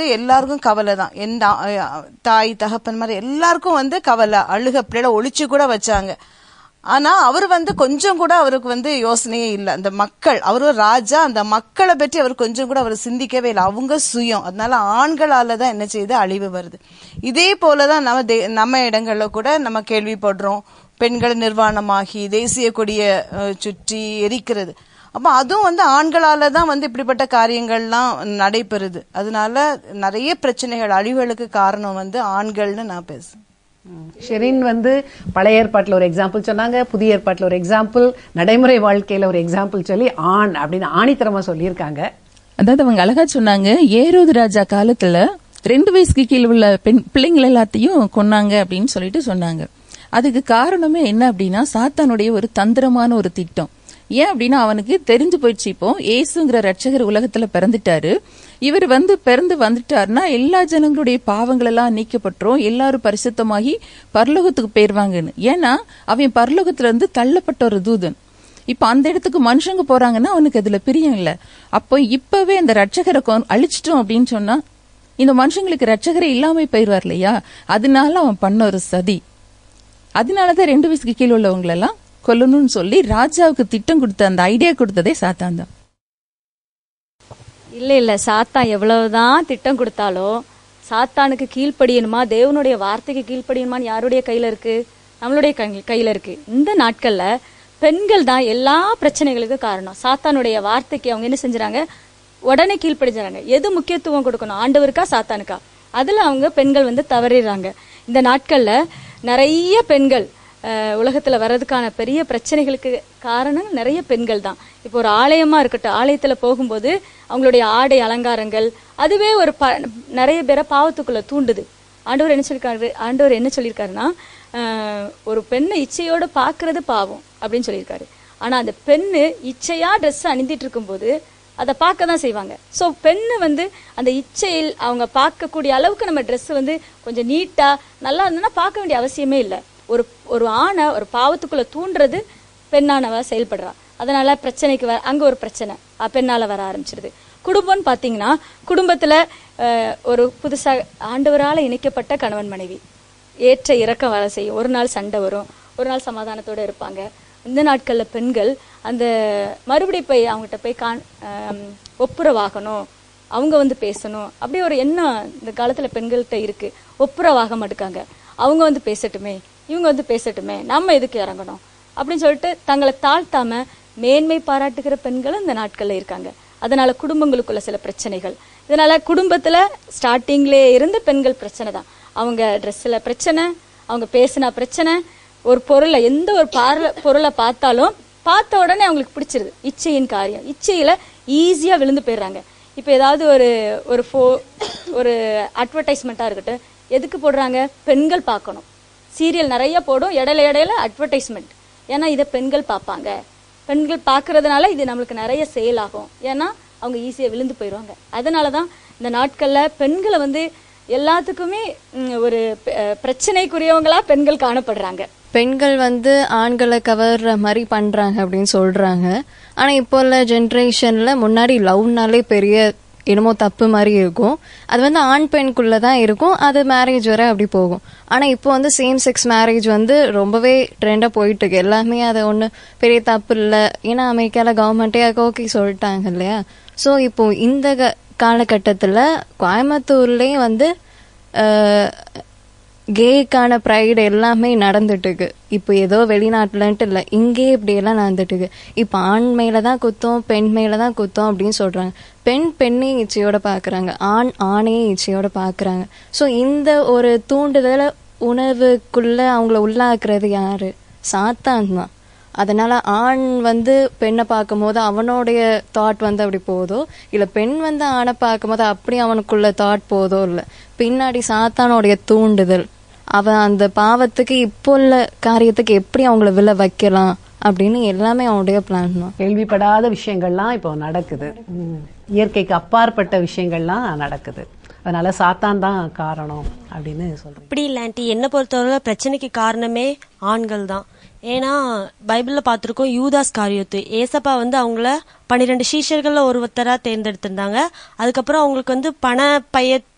எல்லாருக்கும் கவலை தான் எந்த அஹ், தாய் தகப்பன் மாதிரி எல்லாருக்கும் வந்து கவலை அழுக பிள்ளைல ஒளிச்சு கூட வச்சாங்க ஆனா அவர் வந்து கொஞ்சம் கூட அவருக்கு வந்து யோசனையே இல்லை அந்த மக்கள் அவர் ஒரு ராஜா அந்த மக்களை பற்றி அவர் கொஞ்சம் கூட அவர் சிந்திக்கவே இல்லை அவங்க சுயம் அதனால ஆண்களால தான் என்ன செய்யுது அழிவு வருது இதே போலதான் நம்ம தே- நம்ம இடங்கள்ல கூட நம்ம கேள்விப்படுறோம் பெண்கள் நிர்வாணமாகி தேசிய கொடியை அஹ், சுற்றி எரிக்கிறது அப்ப அதுவும் வந்து ஆண்களால தான் வந்து இப்படிப்பட்ட காரியங்கள்லாம் நடைபெறுது அதனால நிறைய பிரச்சனைகள் அழிவுகளுக்கு காரணம் வந்து ஆண்கள்னு நான் பேசுறேன் ஷெரின் வந்து பழைய ஏற்பாட்டில் ஒரு எக்ஸாம்பிள் சொன்னாங்க புதிய ஏற்பாட்டில் ஒரு எக்ஸாம்பிள் நடைமுறை வாழ்க்கையில ஒரு எக்ஸாம்பிள் சொல்லி ஆண் அப்படின்னு ஆணித்தரமா சொல்லியிருக்காங்க அதாவது அவங்க அழகா சொன்னாங்க ஏரோது ராஜா காலத்துல ரெண்டு வயசுக்கு கீழே உள்ள பெண் பிள்ளைங்கள் எல்லாத்தையும் கொன்னாங்க அப்படின்னு சொல்லிட்டு சொன்னாங்க அதுக்கு காரணமே என்ன அப்படின்னா சாத்தானுடைய ஒரு தந்திரமான ஒரு திட்டம் ஏன் அப்படின்னா அவனுக்கு தெரிஞ்சு போயிடுச்சு இப்போ ஏசுங்கிற ரட்சகர் உலகத்துல பிறந்துட்டாரு இவர் வந்து பிறந்து வந்துட்டாருன்னா எல்லா ஜனங்களுடைய பாவங்கள் எல்லாம் நீக்கப்பட்டுரும் எல்லாரும் பரிசுத்தமாகி பரலோகத்துக்கு போயிருவாங்கன்னு ஏன்னா அவன் பரலோகத்துல இருந்து தள்ளப்பட்ட ஒரு தூதன் இப்ப அந்த இடத்துக்கு மனுஷங்க போறாங்கன்னா அவனுக்கு அதுல பிரியம் இல்ல அப்போ இப்பவே அந்த ரட்சகரை கொ- அழிச்சிட்டோம் அப்படின்னு சொன்னா இந்த மனுஷங்களுக்கு ரட்சகரே இல்லாம போயிருவார் இல்லையா அதனால அவன் பண்ண ஒரு சதி அதனாலதான் ரெண்டு வயசுக்கு கீழே உள்ளவங்களெல்லாம் கொல்லணும்னு சொல்லி ராஜாவுக்கு திட்டம் கொடுத்த அந்த ஐடியா கொடுத்ததே சாத்தான் தான் இல்ல இல்ல சாத்தான் எவ்வளவுதான் திட்டம் கொடுத்தாலும் சாத்தானுக்கு கீழ்ப்படியணுமா தேவனுடைய வார்த்தைக்கு கீழ்ப்படியணுமான்னு யாருடைய கையில இருக்கு நம்மளுடைய கை- கையில இருக்கு இந்த நாட்கள்ல பெண்கள் தான் எல்லா பிரச்சனைகளுக்கும் காரணம் சாத்தானுடைய வார்த்தைக்கு அவங்க என்ன செஞ்சுறாங்க உடனே கீழ்ப்படிஞ்சாங்க எது முக்கியத்துவம் கொடுக்கணும் ஆண்டவருக்கா சாத்தானுக்கா அதுல அவங்க பெண்கள் வந்து தவறிடுறாங்க இந்த நாட்கள்ல நிறைய பெண்கள் அஹ், உலகத்துல வர்றதுக்கான பெரிய பிரச்சனைகளுக்கு காரணம் நிறைய பெண்கள் தான் இப்போ ஒரு ஆலயமா இருக்கட்டும் ஆலயத்துல போகும்போது அவங்களுடைய ஆடை அலங்காரங்கள் அதுவே ஒரு ப நிறைய பேரை பாவத்துக்குள்ள தூண்டுது ஆண்டவர் என்ன சொல்லியிருக்காரு ஆண்டவர் என்ன சொல்லியிருக்காருன்னா அஹ், ஒரு பெண்ணை இச்சையோட பார்க்கறது பாவம் அப்படின்னு சொல்லியிருக்காரு ஆனா அந்த பெண்ணு இச்சையா ட்ரெஸ் அணிந்திட்டு இருக்கும்போது அதை பார்க்க தான் செய்வாங்க ஸோ பெண்ணு வந்து அந்த இச்சையில் அவங்க பார்க்கக்கூடிய அளவுக்கு நம்ம Dress வந்து கொஞ்சம் நீட்டா நல்லா இருந்ததுன்னா பார்க்க வேண்டிய அவசியமே இல்லை ஒரு ஒரு ஆணை ஒரு பாவத்துக்குள்ள தூண்டுறது பெண்ணானவ செயல்படுறா அதனால பிரச்சனைக்கு வர அங்க ஒரு பிரச்சனை அஹ் பெண்ணால வர ஆரம்பிச்சிருது குடும்பம்னு பாத்தீங்கன்னா குடும்பத்துல அஹ், ஒரு புதுசா ஆண்டவரால இணைக்கப்பட்ட கணவன் மனைவி ஏற்ற இறக்கம் வேலை செய்யும் ஒரு நாள் சண்டை வரும் ஒரு நாள் சமாதானத்தோட இருப்பாங்க இந்த நாட்கள்ல பெண்கள் அந்த மறுபடி போய் அவங்ககிட்ட போய் கான் ஆம், ஒப்புரவாகணும் அவங்க வந்து பேசணும் அப்படி ஒரு எண்ணம் இந்த காலத்துல பெண்கள்கிட்ட இருக்கு ஒப்புரவாக மாட்டுக்காங்க அவங்க வந்து பேசட்டுமே இவங்க வந்து பேசட்டுமே நம்ம எதுக்கு இறங்கணும் அப்படின்னு சொல்லிட்டு தங்களை தாழ்த்தாம மேன்மை பாராட்டுகிற பெண்களும் இந்த நாட்கள்ல இருக்காங்க அதனால குடும்பங்களுக்குள்ள சில பிரச்சனைகள் இதனால குடும்பத்துல ஸ்டார்டிங்லே இருந்து பெண்கள் பிரச்சனை தான் அவங்க ட்ரெஸ்ல பிரச்சனை அவங்க பேசினா பிரச்சனை ஒரு பொருளை எந்த ஒரு பார்வை பொருளை பார்த்தாலும் பார்த்த உடனே அவங்களுக்கு பிடிச்சிருது இச்சையின் காரியம் இச்சையில ஈஸியா விழுந்து போயிடுறாங்க இப்போ ஏதாவது ஒரு ஒரு ஃபோ ஒரு அட்வர்டைஸ்மெண்ட்டாக இருக்கட்டும் எதுக்கு போடுறாங்க பெண்கள் பார்க்கணும் சீரியல் நிறைய போடும் இடையில இடையில அட்வர்டைஸ்மெண்ட் ஏன்னா இதை பெண்கள் பார்ப்பாங்க பெண்கள் பார்க்கறதுனால இது நம்மளுக்கு நிறைய சேல் ஆகும் ஏன்னா அவங்க ஈஸியாக விழுந்து போயிடுவாங்க அதனால தான் இந்த நாட்களில் பெண்களை வந்து எல்லாத்துக்குமே ம், ஒரு பெ- அஹ், பிரச்சனைக்குரியவங்களா பெண்கள் காணப்படுறாங்க பெண்கள் வந்து ஆண்களை கவர்ற மாதிரி பண்றாங்க அப்படின்னு சொல்றாங்க ஆனா இப்போ உள்ள ஜென்ரேஷன்ல முன்னாடி லவ்னாலே பெரிய என்னமோ தப்பு மாதிரி இருக்கும் அது வந்து ஆண் பெண்குள்ள தான் இருக்கும் அது மேரேஜ் வரை அப்படி போகும் ஆனா இப்போ வந்து சேம் செக்ஸ் மேரேஜ் வந்து ரொம்பவே ட்ரெண்டா போயிட்டு இருக்கு எல்லாமே அதை ஒண்ணு பெரிய தப்பு இல்லை ஏன்னா அமெரிக்கால கவர்மெண்ட்டே ஓகே சொல்லிட்டாங்க இல்லையா ஸோ இப்போ இந்த க- காலகட்டத்துல கோயம்புத்தூர்லயும் வந்து அஹ், கேக்கான ப்ரைடு எல்லாமே நடந்துட்டு இருக்கு இப்போ ஏதோ வெளிநாட்டுலன்ட்டு இல்லை இங்கேயே இப்படி எல்லாம் நடந்துட்டு இருக்கு இப்போ ஆண் மேல தான் குத்தம் பெண் மேல தான் குத்தம் அப்படின்னு சொல்றாங்க பெண் பெண்ணையும் இச்சையோட பாக்குறாங்க ஆண் ஆணையும் இச்சையோட பாக்குறாங்க ஸோ இந்த ஒரு தூண்டுதல உணவுக்குள்ள அவங்கள உள்ளாக்குறது யாரு சாத்தான் தான் அதனால ஆண் வந்து பெண்ணை பார்க்கும்போது அவனுடைய தாட் வந்து அப்படி போதோ இல்ல பெண் வந்து ஆணை பார்க்கும்போது அப்படி அவனுக்குள்ள தாட் போதோ இல்ல பின்னாடி சாத்தானுடைய தூண்டுதல் அவன் அந்த பாவத்துக்கு இப்போ உள்ள காரியத்துக்கு எப்படி அவங்கள விழ வைக்கலாம் அப்படின்னு எல்லாமே அவனுடைய பிளான் தான் கேள்விப்படாத விஷயங்கள்லாம் இப்போ நடக்குது ம். இயற்கைக்கு அப்பாற்பட்ட விஷயங்கள்லாம் நடக்குது அதனால சாத்தான் தான் காரணம் அப்படின்னு சொல்றேன் அப்படி இல்ல ஆண்டி என்ன பொறுத்தவரை பிரச்சனைக்கு காரணமே ஆண்கள் தான் ஏன்னா பைபிள்ல பார்த்திருக்கோம் யூதாஸ் காரியத்து ஏசப்பா வந்து அவங்கள பன்னிரெண்டு சீஷர்கள்ல ஒருத்தரா தேர்ந்தெடுத்திருந்தாங்க அதுக்கப்புறம் அவங்களுக்கு வந்து பண பைய